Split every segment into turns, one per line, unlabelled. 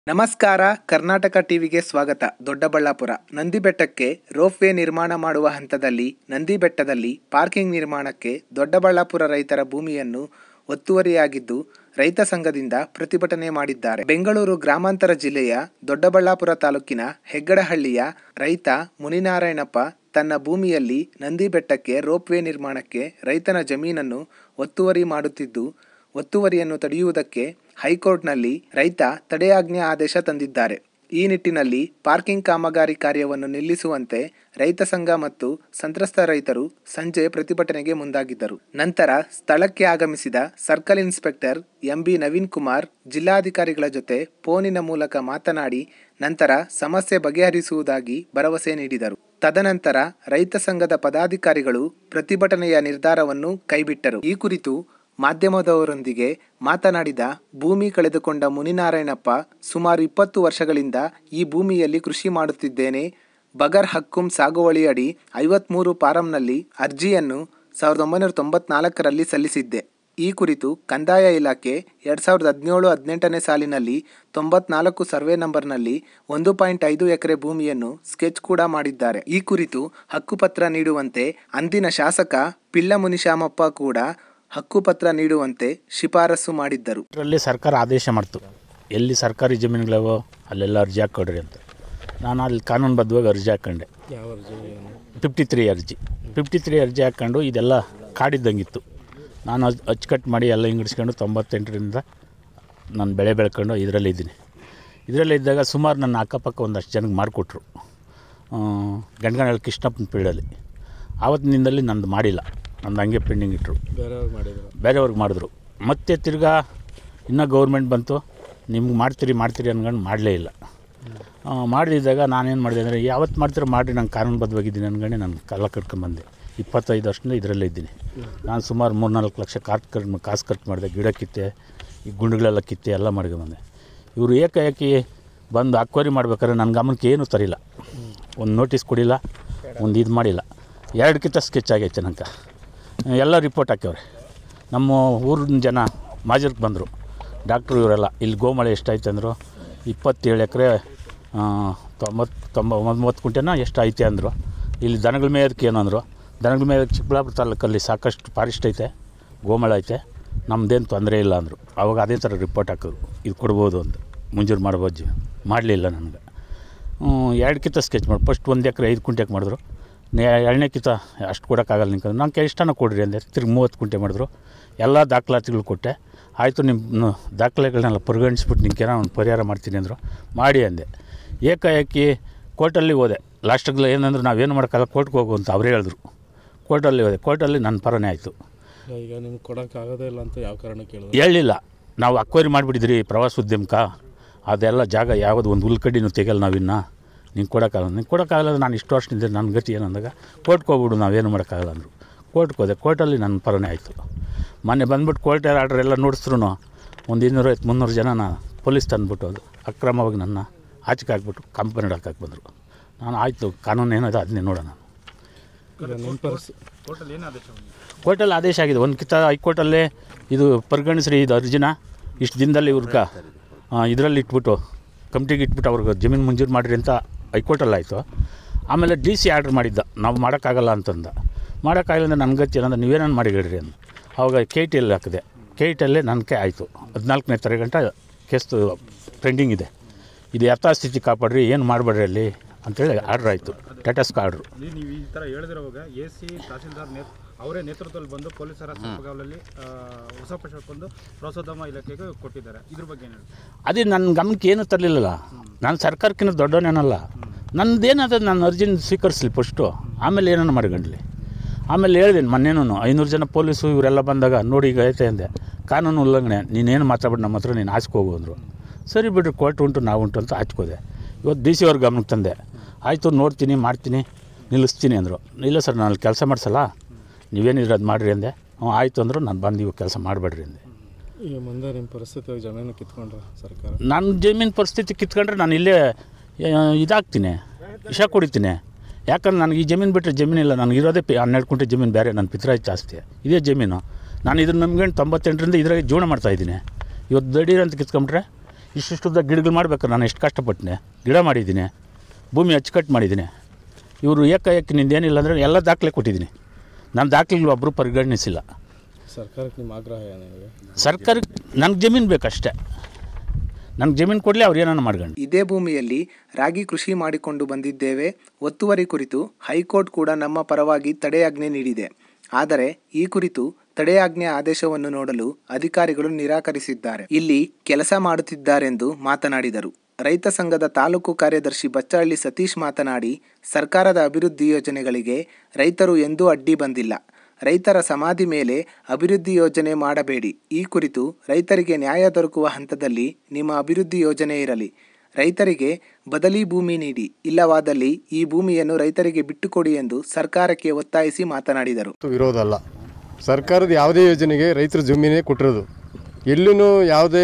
ನಮಸ್ಕಾರ ಕರ್ನಾಟಕ ಟಿವಿಗೆ ಸ್ವಾಗತ ದೊಡ್ಡಬಳ್ಳಾಪುರ ನಂದಿ ಬೆಟ್ಟಕ್ಕೆ ರೋಪ್ವೇ ನಿರ್ಮಾಣ ಮಾಡುವ ಹಂತದಲ್ಲಿ ನಂದಿ ಬೆಟ್ಟದಲ್ಲಿ ಪಾರ್ಕಿಂಗ್ ನಿರ್ಮಾಣಕ್ಕೆ ದೊಡ್ಡಬಳ್ಳಾಪುರ ರೈತರ ಭೂಮಿಯನ್ನು ಒತ್ತುವರಿಯಾಗಿದ್ದು ರೈತ ಸಂಘದಿಂದ ಪ್ರತಿಭಟನೆ ಮಾಡಿದ್ದಾರೆ ಬೆಂಗಳೂರು ಗ್ರಾಮಾಂತರ ಜಿಲ್ಲೆಯ ದೊಡ್ಡಬಳ್ಳಾಪುರ ತಾಲೂಕಿನ ಹೆಗ್ಗಡಹಳ್ಳಿಯ ರೈತ ಮುನಿನಾರಾಯಣಪ್ಪ ತನ್ನ ಭೂಮಿಯಲ್ಲಿ ನಂದಿ ಬೆಟ್ಟಕ್ಕೆ ರೋಪ್ವೇ ನಿರ್ಮಾಣಕ್ಕೆ ರೈತನ ಜಮೀನನ್ನು ಒತ್ತುವರಿ ಮಾಡುತ್ತಿದ್ದು ಒತ್ತುವರಿಯನ್ನು ತಡೆಯುವುದಕ್ಕೆ ಹೈಕೋರ್ಟ್ನಲ್ಲಿ ರೈತ ತಡೆಯಾಜ್ಞೆ ಆದೇಶ ತಂದಿದ್ದಾರೆ ಈ ನಿಟ್ಟಿನಲ್ಲಿ ಪಾರ್ಕಿಂಗ್ ಕಾಮಗಾರಿ ಕಾರ್ಯವನ್ನು ನಿಲ್ಲಿಸುವಂತೆ ರೈತ ಸಂಘ ಮತ್ತು ಸಂತ್ರಸ್ತ ರೈತರು ಸಂಜೆ ಪ್ರತಿಭಟನೆಗೆ ಮುಂದಾಗಿದ್ದರು ನಂತರ ಸ್ಥಳಕ್ಕೆ ಆಗಮಿಸಿದ circle inspector M B Naveen Kumar ಜಿಲ್ಲಾಧಿಕಾರಿಗಳ ಜೊತೆ ಫೋನಿನ ಮೂಲಕ ಮಾತನಾಡಿ ನಂತರ ಸಮಸ್ಯೆ ಬಗೆಹರಿಸುವುದಾಗಿ ಭರವಸೆ ನೀಡಿದರು ತದನಂತರ ರೈತ ಸಂಘದ ಪದಾಧಿಕಾರಿಗಳು ಪ್ರತಿಭಟನೆಯ ನಿರ್ಧಾರವನ್ನು ಕೈಬಿಟ್ಟರು ಈ ಕುರಿತು ಮಾಧ್ಯಮದವರೊಂದಿಗೆ ಮಾತನಾಡಿದ ಭೂಮಿ ಕಳೆದುಕೊಂಡ ಮುನಿನಾರಾಯಣಪ್ಪ ಸುಮಾರು ಇಪ್ಪತ್ತು ವರ್ಷಗಳಿಂದ ಈ ಭೂಮಿಯಲ್ಲಿ ಕೃಷಿ ಮಾಡುತ್ತಿದ್ದೇನೆ ಬಗರ್ ಹಕ್ಕುಂ ಸಾಗುವಳಿ ಅಡಿ ಐವತ್ಮೂರು ಫಾರಂನಲ್ಲಿ ಅರ್ಜಿಯನ್ನು ಸಾವಿರದ ಒಂಬೈನೂರ ತೊಂಬತ್ನಾಲ್ಕರಲ್ಲಿ ಸಲ್ಲಿಸಿದ್ದೆ ಈ ಕುರಿತು ಕಂದಾಯ ಇಲಾಖೆ ಎರಡು ಸಾವಿರದ ಹದಿನೇಳು ಹದಿನೆಂಟನೇ ಸಾಲಿನಲ್ಲಿ ತೊಂಬತ್ನಾಲ್ಕು ಸರ್ವೆ ನಂಬರ್ನಲ್ಲಿ ಒಂದು ಪಾಯಿಂಟ್ ಐದು ಎಕರೆ ಭೂಮಿಯನ್ನು ಸ್ಕೆಚ್ ಕೂಡ ಮಾಡಿದ್ದಾರೆ ಈ ಕುರಿತು ಹಕ್ಕುಪತ್ರ ನೀಡುವಂತೆ ಅಂದಿನ ಶಾಸಕ ಪಿಳ್ಳ ಮುನಿಶ್ಯಾಮಪ್ಪ ಕೂಡ ಹಕ್ಕುಪತ್ರ ನೀಡುವಂತೆ ಶಿಫಾರಸು ಮಾಡಿದ್ದರು
ಇದರಲ್ಲಿ ಸರ್ಕಾರ ಆದೇಶ ಮಾಡ್ತು ಎಲ್ಲಿ ಸರ್ಕಾರಿ ಜಮೀನುಗಳವೋ ಅಲ್ಲೆಲ್ಲ ಅರ್ಜಿ ಹಾಕ್ಕೊಡ್ರಿ ಅಂತ ನಾನು ಅಲ್ಲಿ ಕಾನೂನುಬದ್ಧವಾಗಿ ಅರ್ಜಿ ಹಾಕ್ಕೊಂಡೆ
ಯಾವ ಅರ್ಜಿ
ಫಿಫ್ಟಿ ತ್ರೀ ಅರ್ಜಿ ಫಿಫ್ಟಿ ತ್ರೀ ಅರ್ಜಿ ಹಾಕ್ಕೊಂಡು ಇದೆಲ್ಲ ಕಾಡಿದ್ದಂಗಿತ್ತು ನಾನು ಅಚ್- ಅಚ್ಚುಕಟ್ಟು ಮಾಡಿ ಎಲ್ಲ ಹಿಂಗಡಿಸ್ಕೊಂಡು ತೊಂಬತ್ತೆಂಟರಿಂದ ನಾನು ಬೆಳೆ ಬೆಳ್ಕೊಂಡು ಇದರಲ್ಲೇ ಇದ್ದೀನಿ ಇದರಲ್ಲೇ ಇದ್ದಾಗ ಸುಮಾರು ನನ್ನ ಅಕ್ಕಪಕ್ಕ ಒಂದಷ್ಟು ಜನಕ್ಕೆ ಮಾಡಿಕೊಟ್ರು ಗಂಡಗನಹಳ್ಳಿ ಕೃಷ್ಣಪ್ಪನ ಪೀಡಲ್ಲಿ ಆವತ್ತಿನಿಂದಲೇ ನಂದು ಮಾಡಿಲ್ಲ ನಂದು ಹಂಗೆ ಪೆಂಡಿಂಗ್ ಇಟ್ಟರು
ಬೇರೆಯವ್ರು ಮಾಡಿದ್ರು
ಬೇರೆಯವ್ರಿಗೆ ಮಾಡಿದ್ರು ಮತ್ತೆ ತಿರ್ಗಾ ಇನ್ನೂ ಗೌರ್ಮೆಂಟ್ ಬಂತು ನಿಮ್ಗೆ ಮಾಡ್ತೀರಿ ಮಾಡ್ತೀರಿ ಅನ್ಕೊಂಡು ಮಾಡಲೇ ಇಲ್ಲ ಆ, ಮಾಡದಿದ್ದಾಗ ನಾನೇನು ಮಾಡಿದೆ ಅಂದರೆ ಯಾವತ್ತು ಮಾಡ್ತೀರೋ ಮಾಡಿರಿ ನಂಗೆ ಕಾನೂನುಬದ್ಧವಾಗಿದ್ದೀನಿ ಅನ್ಕೊಂಡು ನಾನು ಕಲ್ಲ ಕಟ್ಕೊಂಬಂದೆ ಇಪ್ಪತ್ತೈದು ವರ್ಷದಿಂದ ಇದರಲ್ಲೇ ಇದ್ದೀನಿ ನಾನು ಸುಮಾರು ಮೂರು ನಾಲ್ಕು ಲಕ್ಷ ಕಾಸು ಖರ್ಚು ಕಾಸು ಖರ್ಚು ಮಾಡಿದೆ ಗಿಡ ಕಿತ್ತೆ ಈ ಗುಂಡುಗಳೆಲ್ಲ ಕಿತ್ತೆ ಎಲ್ಲ ಮಾಡ್ಕೊಂಬಂದೆ ಇವರು ಏಕಾಏಕಿ ಬಂದು ಅಕ್ವರಿ ಮಾಡ್ಬೇಕಾದ್ರೆ ನನ್ನ ಗಮನಕ್ಕೆ ಏನೂ ತರಿಲ್ಲ ಒಂದು ನೋಟಿಸ್ ಕೊಡಿಲ್ಲ ಒಂದು ಇದು ಮಾಡಿಲ್ಲ ಎರಡಕ್ಕಿಂತ ಸ್ಕೆಚ್ ಆಗೈತೆ ನಂಗೆ ಎಲ್ಲ ರಿಪೋರ್ಟ್ ಹಾಕ್ಯವ್ರೆ ನಮ್ಮ ಊರಿನ ಜನ ಮಾಜರ್ಗೆ ಬಂದರು ಡಾಕ್ಟ್ರು ಇವರೆಲ್ಲ ಇಲ್ಲಿ ಗೋಮಳೆ ಎಷ್ಟಾಯ್ತು ಅಂದರು ಇಪ್ಪತ್ತೇಳು ಎಕರೆ ತೊಂಬತ್ತು ತೊಂಬ ಒಂಬತ್ತು ಕುಂಟೆನ ಎಷ್ಟು ಐತೆ ಅಂದರು ಇಲ್ಲಿ ದನಗಳ ಮೇಯದಕ್ಕೆ ಏನಂದರು ದನಗಳ ಮೇಯದಕ್ಕೆ ಚಿಕ್ಕಬಳ್ಳಾಪುರ ತಾಲೂಕಲ್ಲಿ ಸಾಕಷ್ಟು ಫಾರೆಸ್ಟ್ ಐತೆ ಗೋಮಳೆ ಐತೆ ನಮ್ಮದೇನು ತೊಂದರೆ ಇಲ್ಲ ಅಂದರು ಅವಾಗ ಅದೇ ಥರ ರಿಪೋರ್ಟ್ ಹಾಕಿದ್ರು ಇದು ಕೊಡ್ಬೋದು ಅಂತ ಮುಂಜೂರು ಮಾಡ್ಬೋದು ಮಾಡಲಿಲ್ಲ ನನಗೆ ಎರಡಕ್ಕಿಂತ ಸ್ಕೆಚ್ ಮಾಡಿ ಫಸ್ಟ್ ಒಂದು ಎಕರೆ ಐದು ಕುಂಟೆಗೆ ಮಾಡಿದ್ರು ನೇ ಎರಡನೇ ಕಿತ ಅಷ್ಟು ಕೊಡೋಕ್ಕಾಗಲ್ಲ ನಿಂಗೆ ನಂಗೆ ಇಷ್ಟನ ಕೊಡ್ರಿ ಅಂದೆ ತಿರ್ಗಿ ಮೂವತ್ತು ಕುಂಟೆ ಮಾಡಿದ್ರು ಎಲ್ಲ ದಾಖಲಾತಿಗಳು ಕೊಟ್ಟೆ ಆಯಿತು ನಿಮ್ಮ ದಾಖಲೆಗಳನ್ನೆಲ್ಲ ಪರಿಗಣಿಸ್ಬಿಟ್ಟು ನಿಂಗೆ ಒಂದು ಪರಿಹಾರ ಮಾಡ್ತೀನಿ ಅಂದರು ಮಾಡಿ ಅಂದೆ ಏಕಾಏಕಿ ಕೋರ್ಟಲ್ಲಿ ಹೋದೆ ಲಾಸ್ಟಿಗೆ ಏನಂದ್ರೆ ನಾವೇನು ಮಾಡೋಕ್ಕಲ್ಲ ಕೋರ್ಟ್ಗೆ ಹೋಗು ಅಂತ ಅವರೇ ಹೇಳಿದ್ರು ಕೋರ್ಟಲ್ಲಿ ಹೋದೆ ಕೋರ್ಟಲ್ಲಿ ನನ್ನ ಪರನೇ ಆಯಿತು
ಈಗ ನಿಮ್ಗೆ ಕೊಡೋಕೆ ಆಗೋದೇ ಇಲ್ಲ ಅಂತ ಯಾವ ಕಾರಣ ಕೇಳಿದ್ರು
ಹೇಳಿಲ್ಲ ನಾವು ಅಕ್ವೈರಿ ಮಾಡಿಬಿಟ್ಟಿದ್ರಿ ಪ್ರವಾಸೋದ್ಯಮಕ್ಕೆ ಅದೆಲ್ಲ ಜಾಗ ಯಾವುದು ಒಂದು ಹುಲ್ಕಡ್ಡಿನೂ ತೆಗೆಯಲ್ಲ ನಾವಿನ್ನ ನಿಂಗೆ ಕೊಡೋಕ್ಕಾಗಲ್ಲ ನಿಂಗೆ ಕೊಡೋಕ್ಕಾಗಲ್ಲ ನಾನು ಇಷ್ಟು ವರ್ಷದಿಂದ ನನ್ನ ಗತಿ ಏನಂದಾಗ ಕೋರ್ಟ್ಗೆ ಹೋಗ್ಬಿಡು ನಾವೇನು ಮಾಡೋಕ್ಕಾಗಲ್ಲ ಅಂದರು ಕೋರ್ಟ್ಗೆ ಹೋದೆ ಕೋರ್ಟಲ್ಲಿ ನನ್ನ ಪರನೇ ಆಯಿತು ಮೊನ್ನೆ ಬಂದ್ಬಿಟ್ಟು ಕೋರ್ಟ್ ಆರ್ಡ್ರ್ ಎಲ್ಲ ನೋಡಿಸ್ರು ಒಂದು ಇನ್ನೂರೈವತ್ತು ಮುನ್ನೂರು ಜನನ ಪೊಲೀಸ್ ತಂದುಬಿಟ್ಟು ಅದು ಅಕ್ರಮವಾಗಿ ನನ್ನ ಆಚೆಗೆ ಹಾಕ್ಬಿಟ್ಟು ಕಂಪನಿ ಹಾಕಕ್ಕೆ ಬಂದರು ನಾನು ಆಯಿತು ಕಾನೂನು ಏನಿದೆ ಅದನ್ನೇ ನೋಡೋಣ
ಈಗ ನಿಮ್ಮ ಪರಿಸ್ಥಿತಿ
ಕೋರ್ಟಲ್ಲಿ ಆದೇಶ ಆಗಿದೆ ಒಂದು ಕಿತ್ತ ಹೈಕೋರ್ಟಲ್ಲೇ ಇದು ಪರಿಗಣಿಸ್ರಿ ಇದು ಅರ್ಜಿನ ಇಷ್ಟು ದಿನದಲ್ಲಿ ಇವ್ರಿಗೆ ಇದರಲ್ಲಿ ಇಟ್ಬಿಟ್ಟು ಕಮಿಟಿಗೆ ಇಟ್ಬಿಟ್ಟು ಅವ್ರಿಗೆ ಜಮೀನು ಮಂಜೂರು ಮಾಡಿರಿ ಅಂತ ಹೈಕೋರ್ಟಲ್ಲಿ ಆಯಿತು ಆಮೇಲೆ ಡಿ ಸಿ ಆರ್ಡ್ರ್ ಮಾಡಿದ್ದ ನಾವು ಮಾಡೋಕ್ಕಾಗಲ್ಲ ಅಂತಂದ ಮಾಡೋಕ್ಕಾಗಲ್ಲ ಅಂದ್ರೆ ನನ್ನ ಗತಿ ಏನಂದ್ರೆ ನೀವೇನನ್ನು ಮಾಡಿ ಹೇಳ್ರಿ ಅಂದ ಅವಾಗ ಕೆ ಟಿ ಎಲ್ ಹಾಕಿದೆ ಕೆ ಟಿಯಲ್ಲೇ ನನ್ನ ಕೈ ಆಯಿತು ಹದಿನಾಲ್ಕನೇ ತರ ಗಂಟ ಕೇಸ್ದು ಪೆಂಡಿಂಗ್ ಇದೆ ಇದು ಯಥಾಸ್ಥಿತಿ ಕಾಪಾಡ್ರಿ ಏನು ಮಾಡಬೇಡ್ರಿ ಅಲ್ಲಿ ಅಂತೇಳಿ ಆರ್ಡ್ರ್ ಆಯಿತು ಟಾಟಾಸ್ಕ ಆರ್ಡ್ರು
ಇಲ್ಲಿ ನೀವು ಈ ಥರ ಹೇಳಿದಿರುವಾಗ ಎ ಸಿ ತಹಸೀಲ್ದಾರ್ ನೇತ್ ಅವರೇ ನೇತೃತ್ವದಲ್ಲಿ ಬಂದು ಪೊಲೀಸರ ಸಂಪಗಾವಲಲ್ಲಿ ಹೊಸ ಬಂದು ಪ್ರವಾಸೋದ್ಯಮ ಇಲಾಖೆಗೆ ಕೊಟ್ಟಿದ್ದಾರೆ ಇದ್ರ ಬಗ್ಗೆ ಏನು ಹೇಳ್ತೀರಾ?
ಅದೇ ನನ್ನ ಗಮನಕ್ಕೆ ಏನೂ ತರಲಿಲ್ಲಲ್ಲ ನಾನು ಸರ್ಕಾರಕ್ಕಿಂತ ದೊಡ್ಡವನೇನಲ್ಲ ನನ್ನದೇನಾದ ನಾನು ಅರ್ಜಿನ ಸ್ವೀಕರಿಸಲಿ ಫಸ್ಟು ಆಮೇಲೆ ಏನೇನು ಮಾಡ್ಕೊಂಡ್ಲಿ ಆಮೇಲೆ ಹೇಳ್ದೇನು ಮೊನ್ನೇನು ಐನೂರು ಜನ ಪೊಲೀಸು ಇವರೆಲ್ಲ ಬಂದಾಗ ನೋಡಿ ಈಗ ಐತೆ ಅಂದೆ ಕಾನೂನು ಉಲ್ಲಂಘನೆ ನೀನೇನು ಮಾತಾಡ್ಬಿಟ್ಟು ನಮ್ಮ ಹತ್ರ ನೀನು ಆಚೆಗೆ ಹೋಗು ಅಂದರು ಸರಿ ಬಿಡ್ರಿ ಕೋರ್ಟ್ ಉಂಟು ನಾವು ಉಂಟು ಅಂತ ಆಚ್ಕೋದೆ ಇವತ್ತು ಡಿ ಸಿ ಅವ್ರ ಗಮನಕ್ಕೆ ತಂದೆ ಆಯಿತು ನೋಡ್ತೀನಿ ಮಾಡ್ತೀನಿ ನಿಲ್ಲಿಸ್ತೀನಿ ಅಂದರು ಇಲ್ಲ ಸರ್ ನಾನು ಅಲ್ಲಿ ಕೆಲಸ ಮಾಡಿಸಲ್ಲ ನೀವೇನಿದ್ರೆ ಅದು ಮಾಡಿರಿ ಅಂದೆ ಹ್ಞೂ ಆಯಿತು ಅಂದರು ನಾನು ಬಂದು ಇವಾಗ ಕೆಲಸ ಮಾಡಬೇಡ್ರಿ ಅಂದೆ
ಈಗ ಮುಂದೆ ನಿಮ್ಮ ಪರಿಸ್ಥಿತಿ ಜಮೀನು ಕಿತ್ಕೊಂಡ್ರೆ ಸರ್ಕಾರ
ನನ್ನ ಜಮೀನು ಪರಿಸ್ಥಿತಿ ಕಿತ್ಕೊಂಡ್ರೆ ನಾನು ಇಲ್ಲೇ ಆ, ಇದಾಗ್ತೀನಿ ವಿಷ ಕುಡಿತೀನಿ ಯಾಕಂದ್ರೆ ನನಗೆ ಈ ಜಮೀನು ಬಿಟ್ಟರೆ ಜಮೀನಿಲ್ಲ ನನಗೆ ಇರೋದೇ ಪಿ ಹನ್ನೆರಡು ಕುಂಟೆ ಜಮೀನು ಬೇರೆ ನನ್ನ ಪಿತ್ರಾಯ್ತು ಜಾಸ್ತಿ ಇದೇ ಜಮೀನು ನಾನು ಇದನ್ನು ನಂಬ್ಕೊಂಡು ತೊಂಬತ್ತೆಂಟರಿಂದ ಇದ್ರಾಗೆ ಜೀವನ ಮಾಡ್ತಾಯಿದ್ದೀನಿ ಇವತ್ತು ದಡೀರ್ ಅಂತ ಕಿತ್ಕೊಂಡ್ರೆ ಇಷ್ಟಿಷ್ಟುದ್ದ ಗಿಡಗಳು ಮಾಡಬೇಕು ನಾನು ಎಷ್ಟು ಕಷ್ಟಪಟ್ಟನೆ ಗಿಡ ಮಾಡಿದ್ದೀನಿ ಭೂಮಿ ಅಚ್ಚುಕಟ್ಟು ಮಾಡಿದ್ದೀನಿ ಇವರು ಏಕಾಏಕಿ ನಿಂದೇನಿಲ್ಲ ಅಂದರೆ ಎಲ್ಲ ದಾಖಲೆ ಕೊಟ್ಟಿದ್ದೀನಿ ನಾನು ದಾಖಲೆಗಳು ಒಬ್ಬರು ಪರಿಗಣಿಸಿಲ್ಲ
ಸರ್ಕಾರಕ್ಕೆ ನಿಮ್ಮ ಆಗ್ರಹ ಏನಿದೆ
ಸರ್ಕಾರಕ್ಕೆ ನನಗೆ ಜಮೀನು ಬೇಕಷ್ಟೇ ನನಗೆ ಜಮೀನು ಕೊಡಲಿ ಅವ್ರು ಏನಾನ ಮಾಡ್ಕೊಂಡು
ಇದೇ ಭೂಮಿಯಲ್ಲಿ ರಾಗಿ ಕೃಷಿ ಮಾಡಿಕೊಂಡು ಬಂದಿದ್ದೇವೆ ಒತ್ತುವರಿ ಕುರಿತು ಹೈಕೋರ್ಟ್ ಕೂಡ ನಮ್ಮ ಪರವಾಗಿ ತಡೆಯಾಜ್ಞೆ ನೀಡಿದೆ ಆದರೆ ಈ ಕುರಿತು ತಡೆಯಾಜ್ಞೆ ಆದೇಶವನ್ನು ನೋಡಲು ಅಧಿಕಾರಿಗಳು ನಿರಾಕರಿಸಿದ್ದಾರೆ ಇಲ್ಲಿ ಕೆಲಸ ಮಾಡುತ್ತಿದ್ದಾರೆಂದು ಮಾತನಾಡಿದರು ರೈತ ಸಂಘದ ತಾಲೂಕು ಕಾರ್ಯದರ್ಶಿ ಬಚ್ಚಹಳ್ಳಿ ಸತೀಶ್ ಮಾತನಾಡಿ ಸರ್ಕಾರದ ಅಭಿವೃದ್ಧಿ ಯೋಜನೆಗಳಿಗೆ ರೈತರು ಎಂದೂ ಅಡ್ಡಿ ಬಂದಿಲ್ಲ ರೈತರ ಸಮಾಧಿ ಮೇಲೆ ಅಭಿವೃದ್ಧಿ ಯೋಜನೆ ಮಾಡಬೇಡಿ ಈ ಕುರಿತು ರೈತರಿಗೆ ನ್ಯಾಯ ದೊರಕುವ ಹಂತದಲ್ಲಿ ನಿಮ್ಮ ಅಭಿವೃದ್ಧಿ ಯೋಜನೆ ಇರಲಿ ರೈತರಿಗೆ ಬದಲಿ ಭೂಮಿ ನೀಡಿ ಇಲ್ಲವಾದಲ್ಲಿ ಈ ಭೂಮಿಯನ್ನು ರೈತರಿಗೆ ಬಿಟ್ಟುಕೊಡಿ ಎಂದು ಸರ್ಕಾರಕ್ಕೆ ಒತ್ತಾಯಿಸಿ ಮಾತನಾಡಿದರು
ಮತ್ತು ವಿರೋಧ ಅಲ್ಲ ಸರ್ಕಾರದ ಯಾವುದೇ ಯೋಜನೆಗೆ ರೈತರ ಜಮೀನೇ ಕೊಟ್ಟಿರೋದು ಎಲ್ಲೂ ಯಾವುದೇ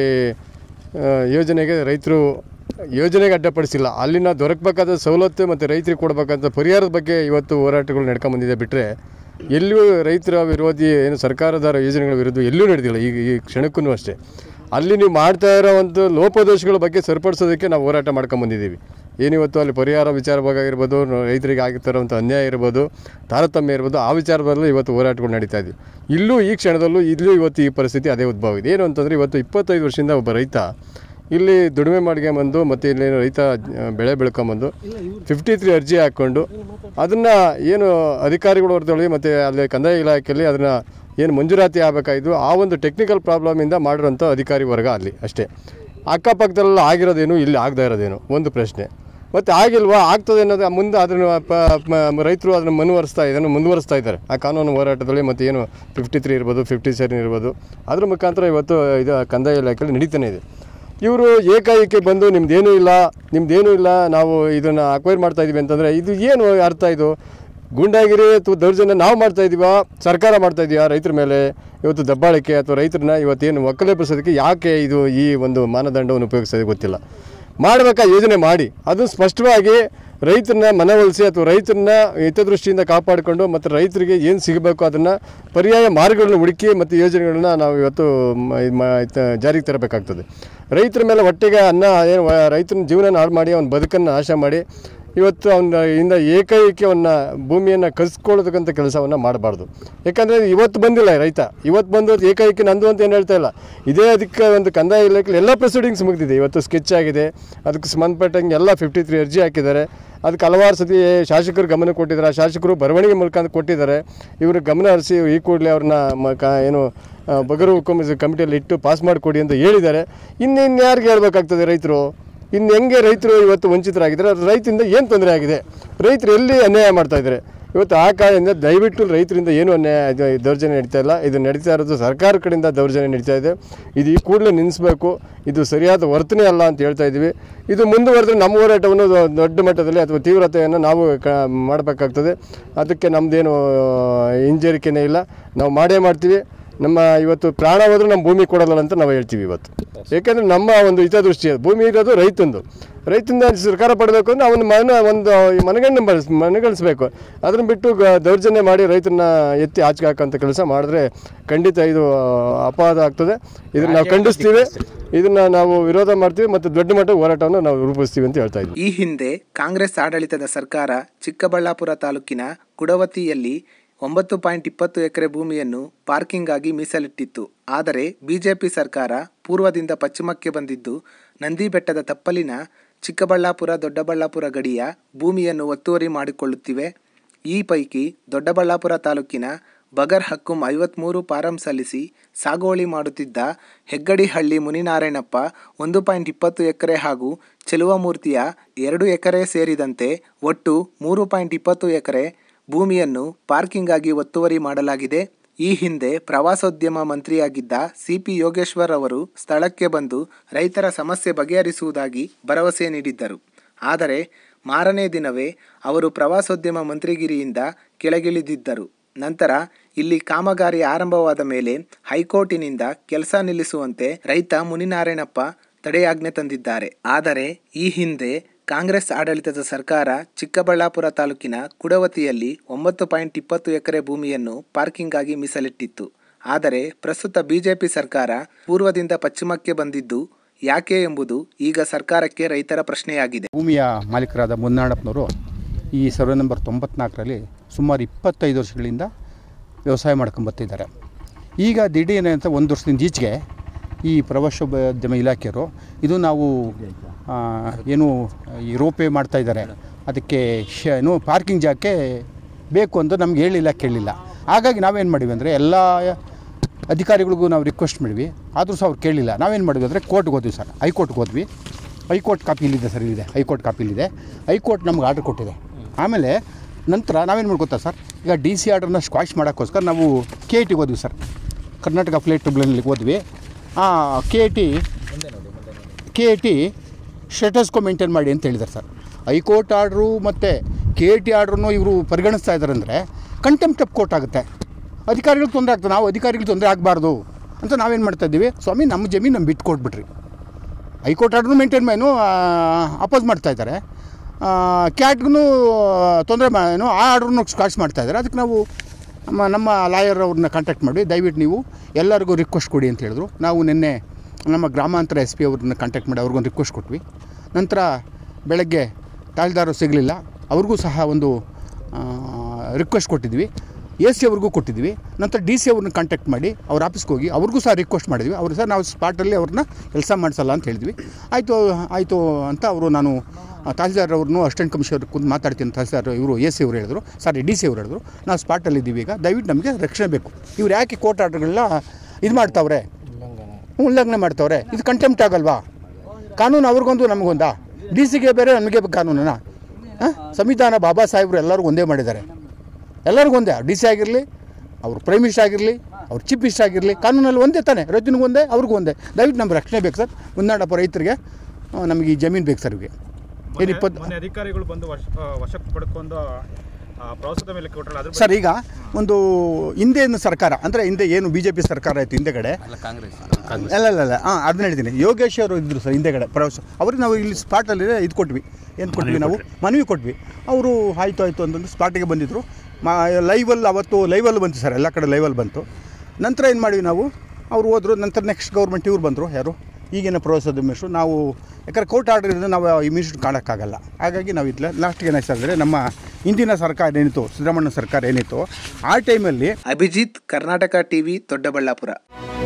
ಆ, ಯೋಜನೆಗೆ ರೈತರು ಯೋಜನೆಗೆ ಅಡ್ಡಪಡಿಸಿಲ್ಲ ಅಲ್ಲಿನ ದೊರಕಬೇಕಾದ ಸವಲತ್ತು ಮತ್ತು ರೈತರಿಗೆ ಕೊಡಬೇಕಾದ ಪರಿಹಾರದ ಬಗ್ಗೆ ಇವತ್ತು ಹೋರಾಟಗಳು ನಡ್ಕೊಂಬಂದಿದೆ ಬಿಟ್ಟರೆ ಎಲ್ಲೂ ರೈತರ ವಿರೋಧಿ ಏನು ಸರ್ಕಾರದ ಯೋಜನೆಗಳ ವಿರುದ್ಧ ಎಲ್ಲೂ ನಡೆದಿಲ್ಲ ಈಗ ಈ ಕ್ಷಣಕ್ಕೂ ಅಷ್ಟೇ ಅಲ್ಲಿ ನೀವು ಮಾಡ್ತಾ ಇರೋ ಒಂದು ಲೋಪದೋಷಗಳ ಬಗ್ಗೆ ಸರಿಪಡಿಸೋದಕ್ಕೆ ನಾವು ಹೋರಾಟ ಮಾಡ್ಕೊಂಬಂದಿದ್ದೀವಿ ಏನಿವತ್ತು ಅಲ್ಲಿ ಪರಿಹಾರ ವಿಚಾರವಾಗಿರ್ಬೋದು ನ- ರೈತರಿಗೆ ಆಗಿರ್ತಾರಂಥ ಅನ್ಯಾಯ ಇರ್ಬೋದು ತಾರತಮ್ಯ ಇರ್ಬೋದು ಆ ವಿಚಾರದಲ್ಲಿ ಇವತ್ತು ಹೋರಾಟಗಳು ನಡೀತಾ ಇದೆ ಇಲ್ಲೂ ಈ ಕ್ಷಣದಲ್ಲೂ ಇಲ್ಲೂ ಇವತ್ತು ಈ ಪರಿಸ್ಥಿತಿ ಅದೇ ಉದ್ಭವ ಇದೆ ಏನು ಅಂತಂದರೆ ಇವತ್ತು ಇಪ್ಪತ್ತೈದು ವರ್ಷದಿಂದ ಒಬ್ಬ ರೈತ ಇಲ್ಲಿ ದುಡಿಮೆ ಮಾಡ್ಕೊಂಬಂದು ಮತ್ತು ಇಲ್ಲಿ ರೈತ ಆ, ಬೆಳೆ ಬೆಳ್ಕೊಂಬಂದು ಫಿಫ್ಟಿ ತ್ರೀ ಅರ್ಜಿ ಹಾಕ್ಕೊಂಡು ಅದನ್ನು ಏನು ಅಧಿಕಾರಿಗಳು ಹೊರತೊಳಗೆ ಮತ್ತು ಅಲ್ಲಿ ಕಂದಾಯ ಇಲಾಖೆಯಲ್ಲಿ ಅದನ್ನು ಏನು ಮಂಜೂರಾತಿ ಆಗಬೇಕಾಯಿತು ಆ ಒಂದು ಟೆಕ್ನಿಕಲ್ ಪ್ರಾಬ್ಲಮಿಂದ ಮಾಡಿರೋಂಥ ಅಧಿಕಾರಿ ವರ್ಗ ಅಲ್ಲಿ ಅಷ್ಟೇ ಅಕ್ಕಪಕ್ಕದಲ್ಲ ಆಗಿರೋದೇನು ಇಲ್ಲಿ ಆಗದೇ ಇರೋದೇನು ಒಂದು ಪ್ರಶ್ನೆ ಮತ್ತು ಆಗಿಲ್ವಾ ಆಗ್ತದೆ ಅನ್ನೋದು ಮುಂದೆ ಅದನ್ನು ರೈತರು ಅದನ್ನು ಮುಂದುವರಿಸ್ತಾ ಇದನ್ನು ಮುಂದುವರಿಸ್ತಾ ಇದ್ದಾರೆ ಆ ಕಾನೂನು ಹೋರಾಟದಲ್ಲಿ ಮತ್ತು ಏನು ಫಿಫ್ಟಿ ತ್ರೀ ಇರ್ಬೋದು ಫಿಫ್ಟಿ ಸೆವೆನ್ ಇರ್ಬೋದು ಅದ್ರ ಮುಖಾಂತರ ಇವತ್ತು ಇದು ಕಂದಾಯ ಇಲಾಖೆಯಲ್ಲಿ ನಡೀತಾನೆ ಇದೆ ಇವರು ಏಕಾಏಕಿ ಬಂದು ನಿಮ್ದೇನೂ ಇಲ್ಲ ನಿಮ್ದೇನೂ ಇಲ್ಲ ನಾವು ಇದನ್ನು ಅಕ್ವೈರ್ ಮಾಡ್ತಾ ಇದೀವಿ ಅಂತಂದರೆ ಇದು ಏನು ಅರ್ಥ ಇದು ಗುಂಡಾಗಿರಿ ಅಥವಾ ದೌರ್ಜನ್ಯ ನಾವು ಮಾಡ್ತಾ ಇದೀವಾ ಸರ್ಕಾರ ಮಾಡ್ತಾ ಇದೆಯಾ ರೈತರ ಮೇಲೆ ಇವತ್ತು ದಬ್ಬಾಳಿಕೆ ಅಥವಾ ರೈತರನ್ನ ಇವತ್ತೇನು ಒಕ್ಕಲೆಬ್ಬಿಸೋದಕ್ಕೆ ಯಾಕೆ ಇದು ಈ ಒಂದು ಮಾನದಂಡವನ್ನು ಉಪಯೋಗಿಸೋದು ಗೊತ್ತಿಲ್ಲ ಮಾಡಬೇಕಾ ಯೋಜನೆ ಮಾಡಿ ಅದು ಸ್ಪಷ್ಟವಾಗಿ ರೈತರನ್ನ ಮನವೊಲಿಸಿ ಅಥವಾ ರೈತರನ್ನ ಹಿತದೃಷ್ಟಿಯಿಂದ ಕಾಪಾಡಿಕೊಂಡು ಮತ್ತು ರೈತರಿಗೆ ಏನು ಸಿಗಬೇಕು ಅದನ್ನು ಪರ್ಯಾಯ ಮಾರ್ಗಗಳನ್ನು ಹುಡುಕಿ ಮತ್ತು ಯೋಜನೆಗಳನ್ನ ನಾವು ಇವತ್ತು ಮ- ಇದ್ ಮಾ- ಇತ್ತ- ಜಾರಿಗೆ ತರಬೇಕಾಗ್ತದೆ ರೈತರ ಮೇಲೆ ಹೊಟ್ಟೆಗೆ ಅನ್ನ ಏನು ವ- ರೈತನ ಜೀವನ ಹಾಳು ಮಾಡಿ ಅವನ ಬದುಕನ್ನು ನಾಶ ಮಾಡಿ ಇವತ್ತು ಅವನ ಇಂದ ಏಕೈಕಿ ಅವನ್ನ ಭೂಮಿಯನ್ನು ಕಸ್ಕೊಳ್ಳೋದಕ್ಕಂಥ ಕೆಲಸವನ್ನು ಮಾಡಬಾರ್ದು ಯಾಕಂದರೆ ಇವತ್ತು ಬಂದಿಲ್ಲ ರೈತ ಇವತ್ತು ಬಂದು ಏಕೈಕಿ ನಂದು ಅಂತ ಏನು ಹೇಳ್ತಾ ಇಲ್ಲ ಇದೇ ಅದಕ್ಕೆ ಒಂದು ಕಂದಾಯ ಇಲಾಖೆಯಲ್ಲಿ ಎಲ್ಲ ಪ್ರೊಸೀಡಿಂಗ್ಸ್ ಮುಗಿದಿದೆ ಇವತ್ತು ಸ್ಕೆಚ್ ಆಗಿದೆ ಅದಕ್ಕೆ ಸಂಬಂಧಪಟ್ಟಂಗೆ ಎಲ್ಲ ಫಿಫ್ಟಿ ತ್ರೀ ಅರ್ಜಿ ಹಾಕಿದ್ದಾರೆ ಅದಕ್ಕೆ ಹಲವಾರು ಸತಿ ಶಾಸಕರು ಗಮನ ಕೊಟ್ಟಿದ್ದಾರೆ ಆ ಶಾಸಕರು ಬರವಣಿಗೆ ಮೂಲಕ ಕೊಟ್ಟಿದ್ದಾರೆ ಇವರು ಗಮನ ಹರಿಸಿ ಈ ಕೂಡಲೇ ಅವ್ರನ್ನ ಮ ಕ ಏನು ಆ, ಬಗರು ಹುಕುಂ ಕಮಿಟಿಯಲ್ಲಿ ಇಟ್ಟು ಪಾಸ್ ಮಾಡಿಕೊಡಿ ಅಂತ ಹೇಳಿದ್ದಾರೆ ಇನ್ನಿನ್ನು ಯಾರಿಗೆ ಹೇಳ್ಬೇಕಾಗ್ತದೆ ರೈತರು ಇನ್ನು ಹೆಂಗೆ ರೈತರು ಇವತ್ತು ವಂಚಿತರಾಗಿದ್ದಾರೆ ರೈತರಿಂದ ಏನು ತೊಂದರೆ ಆಗಿದೆ ರೈತರು ಎಲ್ಲಿ ಅನ್ಯಾಯ ಮಾಡ್ತಾ ಇದ್ದಾರೆ ಇವತ್ತು ಆ ಕಾರಣದಿಂದ ದಯವಿಟ್ಟು ರೈತರಿಂದ ಏನು ಅನ್ಯಾಯ ಇದು ದೌರ್ಜನ್ಯ ನಡೀತಾ ಇಲ್ಲ ಇದು ನಡೀತಾ ಇರೋದು ಸರ್ಕಾರ ಕಡೆಯಿಂದ ದೌರ್ಜನ್ಯ ನಡೀತಾ ಇದೆ ಇದು ಈ ಕೂಡಲೇ ನಿಲ್ಲಿಸಬೇಕು ಇದು ಸರಿಯಾದ ವರ್ತನೆ ಅಲ್ಲ ಅಂತ ಹೇಳ್ತಾ ಇದ್ದೀವಿ ಇದು ಮುಂದುವರೆದ್ರೆ ನಮ್ಮ ಹೋರಾಟವನ್ನು ದೊ- ದೊಡ್ಡ ಮಟ್ಟದಲ್ಲಿ ಅಥವಾ ತೀವ್ರತೆಯನ್ನು ನಾವು ಕ ಮಾಡಬೇಕಾಗ್ತದೆ ಅದಕ್ಕೆ ನಮ್ಮದೇನು ಹಿಂಜರಿಕೆನೇ ಇಲ್ಲ ನಾವು ಮಾಡೇ ಮಾಡ್ತೀವಿ ನಮ್ಮ ಇವತ್ತು ಪ್ರಾಣ ಹೋದ್ರೂ ನಮ್ಮ ಭೂಮಿ ಕೊಡಲ್ಲ ಅಂತ ನಾವು ಹೇಳ್ತೀವಿ ಇವತ್ತು ಯಾಕೆಂದರೆ ನಮ್ಮ ಒಂದು ಹಿತದೃಷ್ಟಿ ಅದು. ಭೂಮಿ ಇರೋದು ರೈತಂದು ರೈತಂದ ಸರ್ಕಾರ ಪಡಬೇಕು ಅಂದರೆ ಅವನ ಮನ ಒಂದು ಮನಗಣ್ಣು ಬಳಸ್ ಮನಗಣಿಸ್ಬೇಕು ಅದನ್ನು ಬಿಟ್ಟು ಗ- ದೌರ್ಜನ್ಯ ಮಾಡಿ ರೈತರನ್ನ ಎತ್ತಿ ಆಚೆಗೆ ಹಾಕೋಂಥ ಕೆಲಸ ಮಾಡಿದ್ರೆ ಖಂಡಿತ ಇದು ಅಪವಾದ ಆಗ್ತದೆ ಇದನ್ನು ನಾವು ಖಂಡಿಸ್ತೀವಿ ಇದನ್ನು ನಾವು ವಿರೋಧ ಮಾಡ್ತೀವಿ ಮತ್ತು ದೊಡ್ಡ ಮಟ್ಟದ ಹೋರಾಟವನ್ನು ನಾವು ರೂಪಿಸ್ತೀವಿ ಅಂತ ಹೇಳ್ತಾ ಇದ್ದೀವಿ
ಈ ಹಿಂದೆ ಕಾಂಗ್ರೆಸ್ ಆಡಳಿತದ ಸರ್ಕಾರ ಚಿಕ್ಕಬಳ್ಳಾಪುರ ತಾಲೂಕಿನ ಕುಡವತಿಯಲ್ಲಿ ಒಂಬತ್ತು ಪಾಯಿಂಟ್ ಇಪ್ಪತ್ತು ಎಕರೆ ಭೂಮಿಯನ್ನು ಪಾರ್ಕಿಂಗ್ ಆಗಿ ಮೀಸಲಿಟ್ಟಿತ್ತು ಆದರೆ ಬಿಜೆಪಿ ಸರ್ಕಾರ ಪೂರ್ವದಿಂದ ಪಶ್ಚಿಮಕ್ಕೆ ಬಂದಿದ್ದು ನಂದಿ ಬೆಟ್ಟದ ತಪ್ಪಲಿನ ಚಿಕ್ಕಬಳ್ಳಾಪುರ ದೊಡ್ಡಬಳ್ಳಾಪುರ ಗಡಿಯ ಭೂಮಿಯನ್ನು ಒತ್ತುವರಿ ಮಾಡಿಕೊಳ್ಳುತ್ತಿವೆ ಈ ಪೈಕಿ ದೊಡ್ಡಬಳ್ಳಾಪುರ ತಾಲೂಕಿನ ಬಗರ್ ಹಕ್ಕುಂ ಐವತ್ಮೂರು ಫಾರಂ ಸಲ್ಲಿಸಿ ಸಾಗುವಳಿ ಮಾಡುತ್ತಿದ್ದ ಹೆಗ್ಗಡಿಹಳ್ಳಿ ಮುನಿನಾರಾಯಣಪ್ಪ ಒಂದು ಪಾಯಿಂಟ್ ಇಪ್ಪತ್ತು ಎಕರೆ ಹಾಗೂ ಚೆಲುವಮೂರ್ತಿಯ ಎರಡು ಎಕರೆ ಸೇರಿದಂತೆ ಒಟ್ಟು ಮೂರು ಪಾಯಿಂಟ್ ಇಪ್ಪತ್ತು ಎಕರೆ ಭೂಮಿಯನ್ನು ಪಾರ್ಕಿಂಗ್ ಆಗಿ ಒತ್ತುವರಿ ಮಾಡಲಾಗಿದೆ ಈ ಹಿಂದೆ ಪ್ರವಾಸೋದ್ಯಮ ಮಂತ್ರಿಯಾಗಿದ್ದ ಸಿಪಿ ಯೋಗೇಶ್ವರ್ ಅವರು ಸ್ಥಳಕ್ಕೆ ಬಂದು ರೈತರ ಸಮಸ್ಯೆ ಬಗೆಹರಿಸುವುದಾಗಿ ಭರವಸೆ ನೀಡಿದ್ದರು ಆದರೆ ಮಾರನೇ ದಿನವೇ ಅವರು ಪ್ರವಾಸೋದ್ಯಮ ಮಂತ್ರಿಗಿರಿಯಿಂದ ಕೆಳಗಿಳಿದಿದ್ದರು ನಂತರ ಇಲ್ಲಿ ಕಾಮಗಾರಿ ಆರಂಭವಾದ ಮೇಲೆ ಹೈಕೋರ್ಟಿನಿಂದ ಕೆಲಸ ನಿಲ್ಲಿಸುವಂತೆ ರೈತ ಮುನಿನಾರಾಯಣಪ್ಪ ತಡೆಯಾಜ್ಞೆ ತಂದಿದ್ದಾರೆ ಆದರೆ ಈ ಹಿಂದೆ ಕಾಂಗ್ರೆಸ್ ಆಡಳಿತದ ಸರ್ಕಾರ ಚಿಕ್ಕಬಳ್ಳಾಪುರ ತಾಲೂಕಿನ ಕುಡವತಿಯಲ್ಲಿ ಒಂಬತ್ತು ಪಾಯಿಂಟ್ ಇಪ್ಪತ್ತು ಎಕರೆ ಭೂಮಿಯನ್ನು ಪಾರ್ಕಿಂಗ್ ಆಗಿ ಮೀಸಲಿಟ್ಟಿತ್ತು ಆದರೆ ಪ್ರಸ್ತುತ ಬಿಜೆಪಿ ಸರ್ಕಾರ ಪೂರ್ವದಿಂದ ಪಶ್ಚಿಮಕ್ಕೆ ಬಂದಿದ್ದು ಯಾಕೆ ಎಂಬುದು ಈಗ ಸರ್ಕಾರಕ್ಕೆ ರೈತರ ಪ್ರಶ್ನೆಯಾಗಿದೆ
ಭೂಮಿಯ ಮಾಲೀಕರಾದ ಮುನ್ನಾಳಪ್ಪನವರು ಈ ಸರ್ವೆ ನಂಬರ್ ತೊಂಬತ್ನಾಲ್ಕರಲ್ಲಿ ಸುಮಾರು ಇಪ್ಪತ್ತೈದು ವರ್ಷಗಳಿಂದ ವ್ಯವಸಾಯ ಮಾಡ್ಕೊಂಬರ್ತಿದ್ದಾರೆ ಈಗ ದಿಢೀರ್ನೆ ಅಂತ ಒಂದು ವರ್ಷದಿಂದ ಈಚೆಗೆ ಈ ಪ್ರವಾಸೋದ್ಯಮ ಇಲಾಖೆಯವರು ಇದು ನಾವು ಆ, ಏನು ಈ ರೋಪೇ ಮಾಡ್ತಾ ಇದ್ದಾರೆ ಅದಕ್ಕೆ ಶ ಏನು ಪಾರ್ಕಿಂಗ್ ಜಾಗಕ್ಕೆ ಬೇಕು ಅಂತ ನಮ್ಗೆ ಹೇಳಿಲ್ಲ ಕೇಳಿಲ್ಲ ಹಾಗಾಗಿ ನಾವೇನು ಮಾಡಿವಿ ಅಂದರೆ ಎಲ್ಲ ಅಧಿಕಾರಿಗಳಿಗೂ ನಾವು ರಿಕ್ವೆಸ್ಟ್ ಮಾಡಿದ್ವಿ ಆದರೂ ಸಹ ಅವ್ರು ಕೇಳಿಲ್ಲ ನಾವೇನು ಮಾಡಿದ್ವಿ ಅಂದರೆ ಕೋರ್ಟ್ಗೆ ಹೋದ್ವಿ ಸರ್ ಹೈಕೋರ್ಟ್ಗೆ ಹೋದ್ವಿ ಹೈಕೋರ್ಟ್ ಕಾಪಿ ಇಲ್ಲಿದೆ ಸರ್ ಇಲ್ಲಿದೆ ಹೈಕೋರ್ಟ್ ಕಾಪಿ ಇಲ್ಲಿದೆ ಹೈಕೋರ್ಟ್ ನಮ್ಗೆ ಆರ್ಡ್ರ್ ಕೊಟ್ಟಿದೆ ಆಮೇಲೆ ನಂತರ ನಾವೇನು ಮಾಡಿ ಗೊತ್ತಾ ಸರ್ ಈಗ ಡಿ ಸಿ ಆರ್ಡ್ರನ್ನ ಸ್ಕ್ವಾಶ್ ಮಾಡೋಕ್ಕೋಸ್ಕರ ನಾವು ಕೆ ಐ ಟಿಗೆ ಹೋದ್ವಿ ಸರ್ ಕರ್ನಾಟಕ ಫ್ಲೈಟ್ ಟ್ರಿಬ್ಯುನಲ್ಗೆ ಹೋದ್ವಿ ಆ K I T K I T status quo maintain ಮಾಡಿ ಅಂತ ಹೇಳಿದ್ದಾರೆ ಸರ್ ಹೈಕೋರ್ಟ್ ಆರ್ಡ್ರು ಮತ್ತು ಕೆ ಐ ಟಿ ಆರ್ಡ್ರನ್ನು ಇವರು ಪರಿಗಣಿಸ್ತಾ ಇದ್ದಾರೆ ಅಂದರೆ ಕಂಟೆಂಪ್ಟ್ ಆಫ್ ಕೋರ್ಟ್ ಆಗುತ್ತೆ ಅಧಿಕಾರಿಗಳಿಗೆ ತೊಂದರೆ ಆಗ್ತದೆ ನಾವು ಅಧಿಕಾರಿಗಳಿಗೆ ತೊಂದರೆ ಆಗಬಾರ್ದು ಅಂತ ನಾವೇನು ಮಾಡ್ತಾ ಇದ್ದೀವಿ ಸ್ವಾಮಿ ನಮ್ಮ ಜಮೀನು ನಮ್ಮ ಬಿಟ್ಟು ಕೊಟ್ಬಿಟ್ರಿ ಹೈಕೋರ್ಟ್ ಆರ್ಡ್ರು ಮೇಂಟೈನ್ ಏನು ಅಪೋಸ್ ಮಾಡ್ತಾ ಇದ್ದಾರೆ ಕ್ಯಾಟ್ಗೂ ತೊಂದರೆ ಏನು ಆ ಆರ್ಡ್ರನ್ನು ಸ್ಕಾಚ್ ಮಾಡ್ತಾ ಇದ್ದಾರೆ ಅದಕ್ಕೆ ನಾವು ನಮ್ಮ ನಮ್ಮ ಲಾಯರ್ ಅವ್ರನ್ನ ಕಾಂಟ್ಯಾಕ್ಟ್ ಮಾಡಿ ದಯವಿಟ್ಟು ನೀವು ಎಲ್ಲರಿಗೂ ರಿಕ್ವೆಸ್ಟ್ ಕೊಡಿ ಅಂತ ಹೇಳಿದ್ರು ನಾವು ನಿನ್ನೆ ನಮ್ಮ ಗ್ರಾಮಾಂತರ ಎಸ್ ಪಿ ಅವ್ರನ್ನ ಕಾಂಟ್ಯಾಕ್ಟ್ ಮಾಡಿ ಅವ್ರಿಗೊಂದು ರಿಕ್ವೆಸ್ಟ್ ಕೊಟ್ವಿ ನಂತರ ಬೆಳಗ್ಗೆ ತಾಳ್ದಾರು ಸಿಗಲಿಲ್ಲ ಅವ್ರಿಗೂ ಸಹ ಒಂದು ರಿಕ್ವೆಸ್ಟ್ ಕೊಟ್ಟಿದ್ವಿ ಎ ಸಿ ಅವ್ರಿಗೂ ಕೊಟ್ಟಿದ್ವಿ ನಂತರ ಡಿ ಸಿ ಅವ್ರನ್ನ ಕಾಂಟ್ಯಾಕ್ಟ್ ಮಾಡಿ ಅವ್ರ ಆಫೀಸ್ಗೆ ಹೋಗಿ ಅವ್ರಿಗೂ ಸಹ ರಿಕ್ವೆಸ್ಟ್ ಮಾಡಿದ್ವಿ ಅವರು ಸಹ ನಾವು ಸ್ಪಾಟಲ್ಲಿ ಅವ್ರನ್ನ ಕೆಲಸ ಮಾಡಿಸಲ್ಲ ಅಂತ ಹೇಳಿದ್ವಿ ಆಯಿತು ಆಯಿತು ಅಂತ ಅವರು ನಾನು ಆ, ತಹಸೀಲ್ದಾರ್ ಅವ್ರನ್ನೂ ಅಸಿಸ್ಟೆಂಟ್ ಕಮಿಷನರ್ ಕುಂತು ಮಾತಾಡ್ತೀನಿ ತಹಸೀಲ್ದಾರ್ ಇವರು ಎ ಸಿ ಅವ್ರು ಹೇಳಿದ್ರು ಸಾರಿ ಡಿ ಸಿ ಅವ್ರು ಹೇಳಿದ್ರು ನಾವು ಸ್ಪಾಟಲ್ಲಿ ಇದ್ದೀವಿ ಈಗ ದಯವಿಟ್ಟು ನಮಗೆ ರಕ್ಷಣೆ ಬೇಕು ಇವ್ರು ಯಾಕೆ ಕೋರ್ಟ್ ಆರ್ಡರ್ಗಳನ್ನ ಇದು ಮಾಡ್ತಾವ್ರೆ ಉಲ್ಲಂಘನೆ ಮಾಡ್ತಾವ್ರೆ ಇದು ಕಂಟೆಂಪ್ಟ್ ಆಗಲ್ವಾ ಕಾನೂನು ಅವ್ರಿಗೊಂದು ನಮಗೊಂದಾ ಡಿ ಸಿಗೆ ಬೇರೆ ನಮಗೆ ಕಾನೂನಾ ಹಾಂ ಸಂವಿಧಾನ ಬಾಬಾ ಸಾಹೇಬರು ಎಲ್ಲರಿಗೂ ಒಂದೇ ಮಾಡಿದ್ದಾರೆ ಎಲ್ಲರಿಗೂ ಒಂದೇ ಡಿ ಸಿ ಆಗಿರಲಿ ಅವ್ರು ಪ್ರೈಮ್ ಮಿನಿಸ್ಟರ್ ಆಗಿರಲಿ ಅವ್ರು ಚೀಫ್ ಮಿನಿಸ್ಟರ್ ಆಗಿರಲಿ ಕಾನೂನಲ್ಲಿ ಒಂದೇ ತಾನೆ ರೈತನಿಗೂ ಒಂದೇ ಅವ್ರಿಗೂ ಒಂದೇ ದಯವಿಟ್ಟು ನಮ್ಗೆ ರಕ್ಷಣೆ ಬೇಕು ಸರ್ ಮುಂದಾಡಪ್ಪ ರೈತರಿಗೆ ಆ, ನಮಗೆ ಈ ಜಮೀನು ಬೇಕು ಸರ್ ಇವ್ರಿಗೆ ಏನು ಇಪ್ಪತ್ತು
ಮೊನ್ನೆ ಅಧಿಕಾರಿಗಳು ಬಂದು ವಶ ಆ, ವಶಕ್ಕೆ ಪಡ್ಕೊಂಡು ಆ, ಪ್ರವಾಸದ ಮೇಲೆ ಕೊಟ್ಟರಲ್ಲ ಅದ್ರ
ಸರ್ ಈಗ ಒಂದು ಹಿಂದಿನ ಸರ್ಕಾರ ಅಂದರೆ ಹಿಂದೆ ಏನು ಬಿ ಜೆ ಪಿ ಸರ್ಕಾರ ಆಯಿತು ಹಿಂದೆಗಡೆ ಅಲ್ಲ ಅಲ್ಲ ಅಲ್ಲ ಹಾಂ ಅದನ್ನ ಹೇಳ್ತೀನಿ ಯೋಗೇಶ್ ಅವರು ಇದ್ದರು ಸರ್ ಹಿಂದೆಗಡೆ ಪ್ರವಾಸ ಅವ್ರಿಗೆ ನಾವು ಇಲ್ಲಿ ಸ್ಪಾಟಲ್ಲಿ ಇದು ಕೊಟ್ವಿ ಏನು ಕೊಟ್ವಿ ನಾವು ಮನವಿ ಕೊಟ್ವಿ ಅವರು ಆಯಿತು ಆಯಿತು ಅಂತಂದು ಸ್ಪಾಟಿಗೆ ಬಂದಿದ್ದರು ಮಾ ಲೈವಲ್ಲಿ ಅವತ್ತು ಲೈವಲ್ಲಿ ಬಂತು ಸರ್ ಎಲ್ಲ ಕಡೆ ಲೈವಲ್ಲಿ ಬಂತು ನಂತರ ಏನು ಮಾಡಿವಿ ನಾವು ಅವ್ರು ಹೋದರು ನಂತರ ನೆಕ್ಸ್ಟ್ ಗೌರ್ಮೆಂಟ್ ಇವ್ರು ಬಂದರು ಯಾರು ಈಗಿನ ಪ್ರವಾಸೋದ್ಯಮ ಮಿನಿಸ್ಟ್ರು ನಾವು ಯಾಕಂದ್ರೆ ಕೋರ್ಟ್ ಆರ್ಡರ್ ಇರೋದು ನಾವು ಈ ಮಿನಿಸ್ಟ್ರು ಕಾಣೋಕ್ಕಾಗಲ್ಲ ಹಾಗಾಗಿ ನಾವು ಇದ್ಲ ಲಾಸ್ಟ್ಗೆ ಏನಾಯ್ತು ಅಂದರೆ ನಮ್ಮ ಹಿಂದಿನ ಸರ್ಕಾರ ಏನಿತ್ತು ಸಿದ್ದರಾಮಣ್ಣ ಸರ್ಕಾರ ಏನಿತ್ತು ಆ ಟೈಮಲ್ಲಿ
ಅಭಿಜಿತ್ ಕರ್ನಾಟಕ ಟಿವಿ ದೊಡ್ಡಬಳ್ಳಾಪುರ